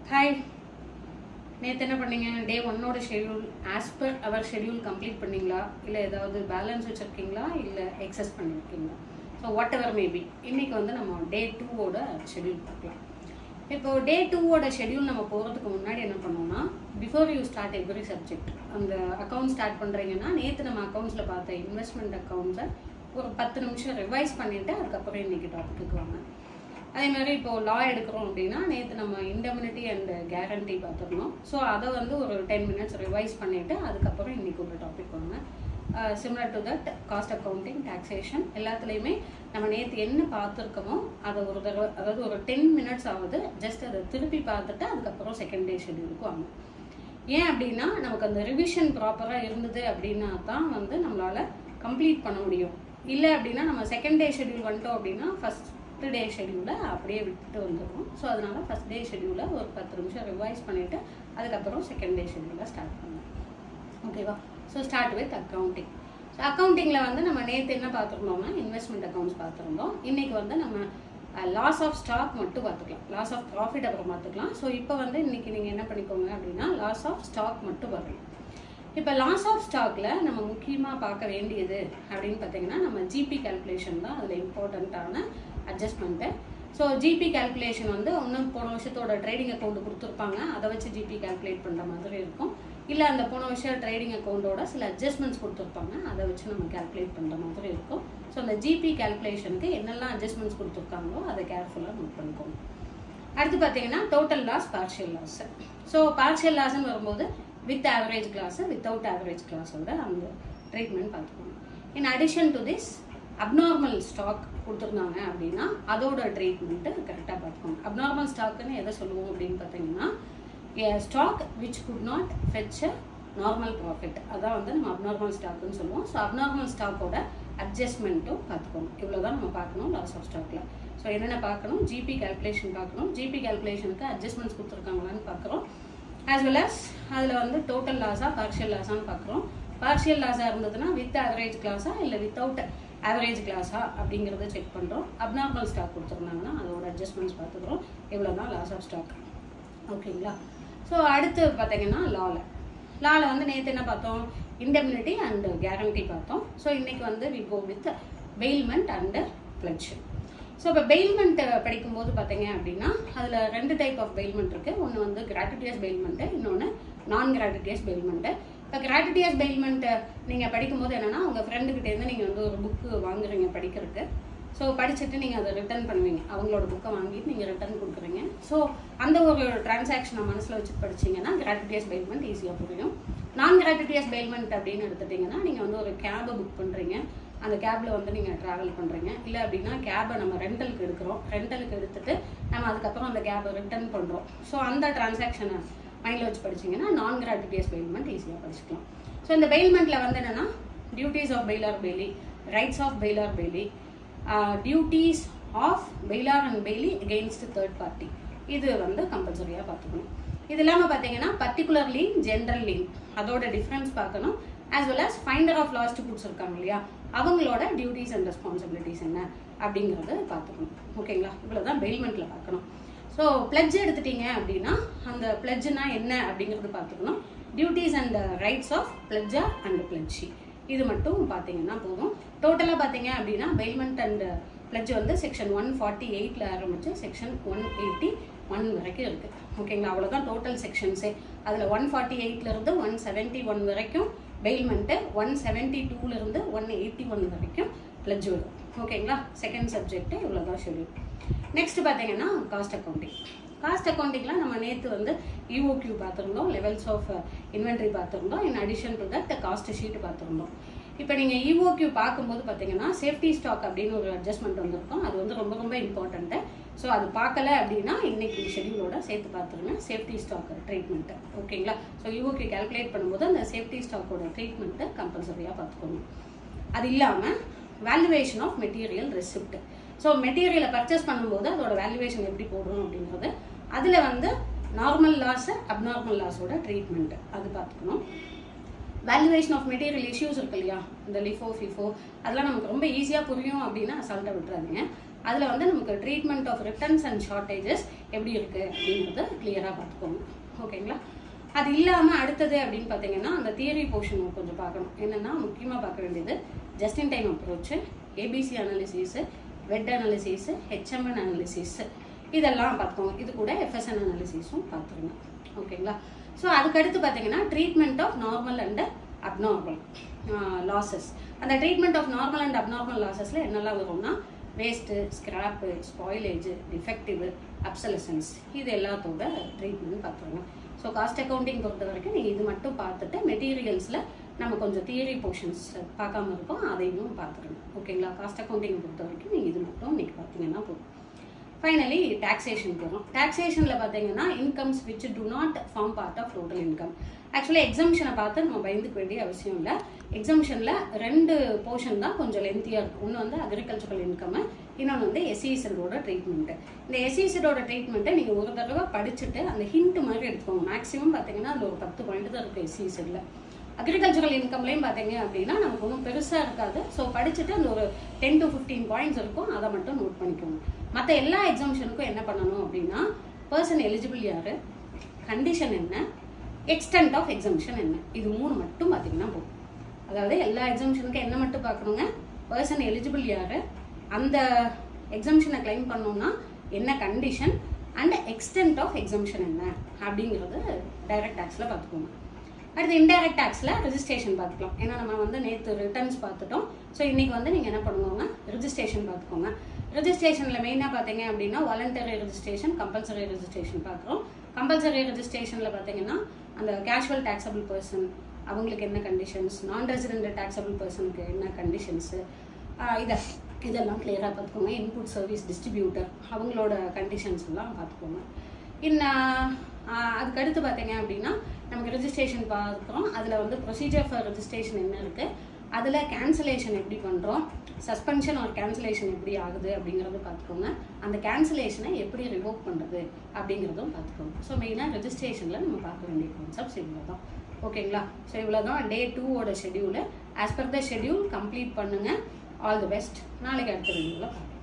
hi நேற்று என்ன பண்ணீங்க டே ஒன்னோட schedule as per our schedule complete பண்ணீங்களா இல்லை ஏதாவது பேலன்ஸ் வச்சுருக்கீங்களா இல்லை எக்ஸஸ் பண்ணியிருக்கீங்களா ஸோ வாட் எவர் மேபி இன்னைக்கு வந்து நம்ம டே டூவோட ஷெடியூல் பார்க்கலாம் இப்போ டே டூவோட ஷெடியூல் நம்ம போகிறதுக்கு முன்னாடி என்ன பண்ணோம்னா before you start every subject அந்த அக்கௌண்ட் ஸ்டார்ட் பண்ணுறீங்கன்னா நேற்று நம்ம அக்கௌண்ட்ஸில் பார்த்த இன்வெஸ்ட்மெண்ட் அக்கௌண்ட்ஸை ஒரு பத்து நிமிஷம் ரிவைஸ் பண்ணிவிட்டு அதுக்கப்புறம் இன்னைக்கு டாபிக்கு வாங்க அதே மாதிரி இப்போ லா எடுக்கிறோம் அப்படின்னா நேற்று நம்ம இண்டமினிட்டி அண்ட் கேரண்டி பார்த்துருந்தோம் ஸோ அதை வந்து ஒரு டென் மினிட்ஸ் ரிவைஸ் பண்ணிவிட்டு அதுக்கப்புறம் இன்னைக்கு ஒரு டாபிக் வாங்க similar to that cost accounting taxation எல்லாத்துலேயுமே நம்ம நேற்று என்ன பார்த்துருக்கோமோ அதை ஒரு தடவை அதாவது ஒரு டென் மினிட்ஸ் ஆகுது ஜஸ்ட் அதை திருப்பி பார்த்துட்டு அதுக்கப்புறம் செகண்ட் டே ஷெடியூலுக்கு வாங்க ஏன் அப்படின்னா நமக்கு அந்த ரிவிஷன் ப்ராப்பராக இருந்தது அப்படின்னா தான் வந்து நம்மளால் கம்ப்ளீட் பண்ண முடியும் இல்லை அப்படின்னா நம்ம செகண்ட் டே ஷெடியூல் வந்துட்டோம் அப்படின்னா ஃபஸ்ட் டே ஷெடியூலை அப்படியே விட்டுட்டு வந்துடும் ஸோ அதனால ஃபஸ்ட் டே ஷெடியூலை ஒரு பத்து நிமிஷம் ரிவைஸ் பண்ணிவிட்டு அதுக்கப்புறம் செகண்ட் டே ஷெடியூலை ஸ்டார்ட் பண்ணலாம் ஓகேவா so start with accounting so அக்கௌண்டிங்கில் வந்து நம்ம நேற்று என்ன பார்த்துருந்தோம்னா இன்வெஸ்ட்மெண்ட் அக்கௌண்ட்ஸ் பார்த்துருந்தோம் இன்றைக்கி வந்து நம்ம லாஸ் ஆஃப் ஸ்டாக் மட்டும் பார்த்துக்கலாம் லாஸ் ஆஃப் ப்ராஃபிட் அப்புறம் பார்த்துக்கலாம் ஸோ இப்போ வந்து இன்றைக்கி நீங்கள் என்ன பண்ணிக்கோங்க அப்படின்னா லாஸ் ஆஃப் ஸ்டாக் மட்டும் வரலாம் இப்போ லாஸ் ஆஃப் ஸ்டாக்ல நம்ம முக்கியமாக பார்க்க வேண்டியது அப்படின்னு பார்த்தீங்கன்னா நம்ம ஜிபி கால்குலேஷன் தான் அதில் இம்பார்ட்டண்ட்டான அட்ஜஸ்ட்மெண்ட்டு ஸோ ஜிபி கால்குலேஷன் வந்து இன்னும் போன வருஷத்தோட ட்ரேடிங் அக்கௌண்ட் கொடுத்துருப்பாங்க அதை வச்சு ஜிபி கால்குலேட் பண்ணுற மாதிரி இருக்கும் இல்லை அந்த போன வருஷம் ட்ரேடிங் அக்கௌண்ட்டோட சில அட்ஜஸ்ட்மெண்ட்ஸ் கொடுத்துருப்பாங்க அதை வச்சு நம்ம கால்குலேட் பண்ணுற மாதிரி இருக்கும் ஸோ அந்த ஜிபி கால்குலேஷனுக்கு என்னெல்லாம் அட்ஜஸ்ட்மெண்ட்ஸ் கொடுத்துருக்காங்களோ அதை கேர்ஃபுல்லாக நோட் பண்ணிக்கோங்க அடுத்து பார்த்தீங்கன்னா total loss partial loss so partial லாஸ்ன்னு வரும்போது with average clause without average கிளாஸோட அந்த ட்ரீட்மெண்ட் பார்த்துக்கோங்க in addition to this abnormal stock கொடுத்துருந்தாங்க அப்படின்னா அதோட ட்ரீட்மெண்ட்டு கரெக்டாக பார்த்துக்கோங்க அப்நார்மல் ஸ்டாக்குன்னு எதை சொல்லுவோம் அப்படின்னு பார்த்தீங்கன்னா stock which could not fetch a normal profit அதான் வந்து நம்ம அப்நார்மல் ஸ்டாக்குன்னு சொல்லுவோம் ஸோ அப்நார்மல் ஸ்டாக்கோட அட்ஜஸ்ட்மெண்ட்டும் பார்த்துக்கோங்க இவ்வளோ தான் நம்ம பார்க்கணும் லாஸ் ஆஃப் ஸ்டாக்கில் ஸோ என்னென்ன பார்க்கணும் ஜிபி கால்குலேஷன் பார்க்கணும் ஜிபி கால்குலேஷனுக்கு அட்ஜஸ்ட்மெண்ட்ஸ் கொடுத்துருக்காங்களான்னு பார்க்குறோம் ஆஸ் வெல் அஸ் அதில் வந்து டோட்டல் லாஸாக பார்ஷியல் லாஸான்னு பார்க்குறோம் பார்ஷியல் லாஸாக இருந்ததுன்னா வித் ஆவரேஜ் கிளாஸா இல்லை வித்தவுட் ஆவரேஜ் கிளாஸா அப்படிங்கிறத செக் பண்ணுறோம் அப்நார்மல் ஸ்டாக் கொடுத்துருந்தாங்கன்னா அதோட அட்ஜஸ்ட்மெண்ட்ஸ் பார்த்துக்குறோம் இவ்வளோ தான் லாஸ் ஆஃப் ஸ்டாக் ஓகேங்களா ஸோ அடுத்து பார்த்தீங்கன்னா லால லால வந்து நேற்று என்ன பார்த்தோம் இண்டெமினிட்டி அண்ட் கேரண்டி பார்த்தோம் ஸோ இன்னைக்கு வந்து we go with bailment and pledge so இப்போ பெயில்மெண்ட் படிக்கும்போது பார்த்தீங்க அப்படின்னா அதில் ரெண்டு டைப் ஆஃப் பெயில்மெண்ட் இருக்குது ஒன்று வந்து கிராட்டிட்டியஸ் பெயில்மெண்ட்டு இன்னொன்று நான் கிராட்டிட்டியஸ் பெயில்மெண்ட்டு இப்போ கிராட்டிட்டியஸ் பெயில்மெண்ட் நீங்கள் படிக்கும்போது என்னென்னா உங்கள் ஃப்ரெண்டுக்கிட்டேருந்து நீங்கள் வந்து ஒரு புக்கு வாங்குறீங்க படிக்கிறதுக்கு ஸோ படிச்சுட்டு நீங்கள் அதை ரிட்டர்ன் பண்ணுவீங்க அவங்களோட புக்கை வாங்கிட்டு நீங்கள் ரிட்டர்ன் கொடுக்குறீங்க ஸோ அந்த ஒரு டிரான்சாக்ஷனை மனசில் வச்சு படிச்சீங்கன்னா கிராட்டிட்டியஸ் பெயில்மெண்ட் ஈஸியாக புரியும் நான் கிராட்டிட்டியஸ் பெயில்மெண்ட் அப்படின்னு எடுத்துட்டிங்கன்னா நீங்கள் வந்து ஒரு கேபை புக் பண்ணுறீங்க அந்த கேபில் வந்து நீங்கள் ட்ராவல் பண்ணுறீங்க இல்லை அப்படின்னா கேபை நம்ம ரெண்டலுக்கு எடுக்கிறோம் ரெண்டலுக்கு எடுத்துட்டு நம்ம அதுக்கப்புறம் அந்த கேபை ரிட்டர்ன் பண்ணுறோம் ஸோ அந்த டிரான்சாக்ஷனை மைண்டில் வச்சு படிச்சிங்கன்னா நான் கிராட்டிட்டியஸ் பெயில்மெண்ட் ஈஸியாக படிச்சுக்கலாம் ஸோ இந்த பெயில்மெண்ட்டில் வந்து என்னென்னா duties of bailor bailee rights of bailor bailee duties of bailor and bailee against third party இது வந்து கம்பல்சரியாக பார்த்துக்கணும் இது இல்லாமல் பார்த்தீங்கன்னா பர்டிகுலர் லீன் ஜென்ரல் லீன் அதோட டிஃப்ரென்ஸ் பார்க்கணும் as well as finder of lost கொடுத்துருக்காங்க இல்லையா அவங்களோட டியூட்டிஸ் அண்ட் ரெஸ்பான்சிபிலிட்டிஸ் என்ன அப்படிங்கிறத பார்த்துக்கணும் ஓகேங்களா இவ்வளோ தான் பெயில்மெண்ட்டில் பார்க்கணும் ஸோ பிளட்ஜ் எடுத்துட்டீங்க அப்படின்னா அந்த பிளட்ஜ்னா என்ன அப்படிங்கிறது பார்த்துக்கணும் duties and rights of pledgor and pledgee இது மட்டும் பார்த்தீங்கன்னா போதும் டோட்டலாக பார்த்தீங்க அப்படின்னா பெயில்மெண்ட் அண்ட் பிளட்ஜ் வந்து செக்ஷன் ஒன் ஃபார்ட்டி எயிட்டில் ஆரம்பிச்சு செக்ஷன் ஒன் எயிட்டி ஒன் வரைக்கும் இருக்குது ஓகேங்களா அவ்வளோதான் டோட்டல் செக்ஷன்ஸே அதில் ஒன் ஃபார்ட்டி எயிட்லேருந்து ஒன் செவன்ட்டி ஒன் வரைக்கும் பெயில்மெண்ட்டு ஒன் செவன்ட்டி டூலேருந்து ஒன் எயிட்டி ஒன் வரைக்கும் பிளட்ஜ் வரும் ஓகேங்களா செகண்ட் சப்ஜெக்ட்டு இவ்வளோதான் ஷெடியூல் நெக்ஸ்ட் பார்த்தீங்கன்னா காஸ்ட் அக்கௌண்டிங் காஸ்ட் அக்கௌண்டிங்கில் நம்ம நேற்று வந்து இஓக்யூ பார்த்துருந்தோம் லெவல்ஸ் ஆஃப் இன்வென்ட்ரி பார்த்துருந்தோம் in addition to that cost sheet பார்த்துருந்தோம் இப்போ நீங்கள் இஓக்யூ பார்க்கும்போது பார்த்தீங்கன்னா சேஃப்டி ஸ்டாக் அப்படின்னு ஒரு அட்ஜஸ்ட்மெண்ட் வந்திருக்கும் அது வந்து ரொம்ப ரொம்ப இம்பார்ட்டண்ட்டு ஸோ அது பார்க்கல அப்படின்னா இன்னைக்கு ஷெடியூலோட சேர்த்து பார்த்துருங்க சேஃப்டி ஸ்டாக் ட்ரீட்மெண்ட்டு ஓகேங்களா ஸோ இஓக்யூ கால்குலேட் பண்ணும்போது அந்த சேஃப்டி ஸ்டாக்கோட ட்ரீட்மெண்ட்டை கம்பல்சரியாக பார்த்துக்கணும் அது இல்லாமல் valuation of material receipt so மெட்டீரியலை பர்ச்சேஸ் பண்ணும்போது அதோட வேல்யூவேஷன் எப்படி போடணும் அப்படின்றது அதில் வந்து நார்மல் லாஸ் அப்நார்மல் லாஸோட ட்ரீட்மெண்ட் அது பார்த்துக்கணும் வேல்யூவேஷன் ஆஃப் மெட்டீரியல் இஷ்யூஸ் இருக்கு இல்லையா இந்த லிஃபோ ஃபிஃபோ அதெல்லாம் நமக்கு ரொம்ப ஈஸியாக புரியும் அப்படின்னா அசால்ட்டாக விட்டுறாதீங்க அதில் வந்து நமக்கு treatment of returns and shortages எப்படி இருக்குது அப்படிங்கிறத கிளியராக பார்த்துக்கோங்க ஓகேங்களா அது இல்லாமல் அடுத்தது அப்படின்னு பார்த்தீங்கன்னா அந்த தியரி போர்ஷன் கொஞ்சம் பார்க்கணும் என்னென்னா முக்கியமாக பார்க்க வேண்டியது just in time approach ABC analysis VED analysis HML analysis இதெல்லாம் பார்த்துக்கோங்க இது கூட எஃப்எஸ்என் அனாலிசிஸும் பார்த்துருங்க ஓகேங்களா ஸோ அதுக்கடுத்து பார்த்தீங்கன்னா treatment of normal and abnormal losses அந்த treatment of normal and abnormal லாசஸில் என்னெல்லாம் வரும்னா waste scrap spoilage defective obsolescence இது எல்லாத்தோட ட்ரீட்மெண்ட் பார்த்துருங்க ஸோ காஸ்ட் அக்கௌண்டிங் பொறுத்த வரைக்கும் நீங்கள் இது மட்டும் பார்த்துட்டு மெட்டீரியல்ஸில் நம்ம கொஞ்சம் தியரி போர்ஷன்ஸ் பார்க்காம இருக்கோம் அதையும் பார்த்துருங்க ஓகேங்களா காஸ்ட் அக்கௌண்டிங் பொறுத்த வரைக்கும் நீங்கள் இது மட்டும் இன்னைக்கு பார்த்தீங்கன்னா போதும் ஃபைனலி டாக்ஸேஷன் வரும் டாக்ஸேஷனில் பார்த்தீங்கன்னா incomes which do not form part of total income actually எக்ஸம்ஷனை பார்த்து நம்ம பயந்துக்க வேண்டிய அவசியம் இல்லை எக்ஸம்ஷனில் ரெண்டு போர்ஷன் தான் கொஞ்சம் லென்த்தியாக இருக்கும் ஒன்று வந்து அக்ரிகல்ச்சரல் இன்கம் இன்னொன்று வந்து எஸ்இசடோட ட்ரீட்மெண்ட்டு இந்த எஸ்இசடோட ட்ரீட்மெண்ட்டை நீங்கள் ஒரு தடவை படிச்சுட்டு அந்த ஹிண்ட் மாதிரி எடுத்துக்கோங்க மேக்ஸிமம் பார்த்தீங்கன்னா அதில் ஒரு பத்து பாயிண்ட் தான் இருக்குது எஸ்இசடில் அக்ரிகல்ச்சரல் இன்கம்லையும் பார்த்தீங்க அப்படின்னா நமக்கு ஒன்றும் பெருசாக இருக்காது ஸோ படிச்சுட்டு அந்த ஒரு டென் டு ஃபிஃப்டீன் பாயிண்ட்ஸ் இருக்கும் அதை மட்டும் நோட் பண்ணிக்கோங்க மற்ற எல்லா எக்ஸாம்ஷனுக்கும் என்ன பண்ணணும் அப்படின்னா பர்சன் எலிஜிபிள் யார் கண்டிஷன் என்ன எக்ஸ்டென்ட் ஆஃப் எக்ஸாம்ஷன் என்ன இது மூணு மட்டும் பார்த்தீங்கன்னா போதும் அதாவது எல்லா எக்ஸாம்ஷனுக்கும் என்ன மட்டும் பார்க்கணுங்க பர்சன் எலிஜிபிள் யார் அந்த எக்ஸாம்ஷனை கிளைம் பண்ணோம்னா என்ன condition and extent of exemption என்ன அப்படிங்கிறது டைரக்ட் டேக்ஸில் பார்த்துக்கோங்க அடுத்து இன்டைரக்ட் டேக்ஸில் ரெஜிஸ்ட்ரேஷன் பார்த்துக்கலாம் ஏன்னா நம்ம வந்து நேற்று ரிட்டர்ன்ஸ் பார்த்துட்டோம் ஸோ இன்னைக்கு வந்து நீங்கள் என்ன பண்ணுவாங்க ரெஜிஸ்ட்ரேஷன் பார்த்துக்கோங்க ரெஜிஸ்ட்ரேஷனில் மெயினாக பார்த்தீங்க அப்படின்னா வாலண்டரி ரெஜிஸ்ட்ரேஷன் கம்பல்சரி ரெஜிஸ்ட்ரேஷன் பார்க்குறோம் கம்பல்சரி ரெஜிஸ்ட்ரேஷனில் பார்த்தீங்கன்னா அந்த கேஷுவல் டேக்ஸபிள் பர்சன் அவங்களுக்கு என்ன கண்டிஷன்ஸ் நான் ரெசிடென்ட் டேக்ஸபிள் பர்சனுக்கு என்ன கண்டிஷன்ஸு இதை இதெல்லாம் கிளியராக பார்த்துக்கோங்க இன்புட் சர்வீஸ் டிஸ்ட்ரிபியூட்டர் அவங்களோட கண்டிஷன்ஸ் எல்லாம் பார்த்துக்கோங்க இன்னும் அதுக்கு அடுத்து பார்த்தீங்க அப்படின்னா நமக்கு ரெஜிஸ்ட்ரேஷன் பார்க்குறோம் அதில் வந்து ப்ரொசீஜர் ஃபார் ரெஜிஸ்ட்ரேஷன் என்ன இருக்குது அதில் கேன்சலேஷன் எப்படி பண்ணுறோம் சஸ்பென்ஷன் ஒரு கேன்சலேஷன் எப்படி ஆகுது அப்படிங்கிறத பார்த்துக்கோங்க அந்த கேன்சலேஷனை எப்படி ரிவோக் பண்ணுறது அப்படிங்கிறதும் பார்த்துக்கோங்க ஸோ மெயினாக ரெஜிஸ்ட்ரேஷனில் நம்ம பார்க்க வேண்டிய கான்செப்ட்ஸ் இவ்வளோ தான் ஓகேங்களா ஸோ இவ்வளோ தான் டே டூவோட schedule as per the schedule complete பண்ணுங்கள் ஆல் தி பெஸ்ட் நாளைக்கு அடுத்த வீடியோவில் பார்க்கலாம்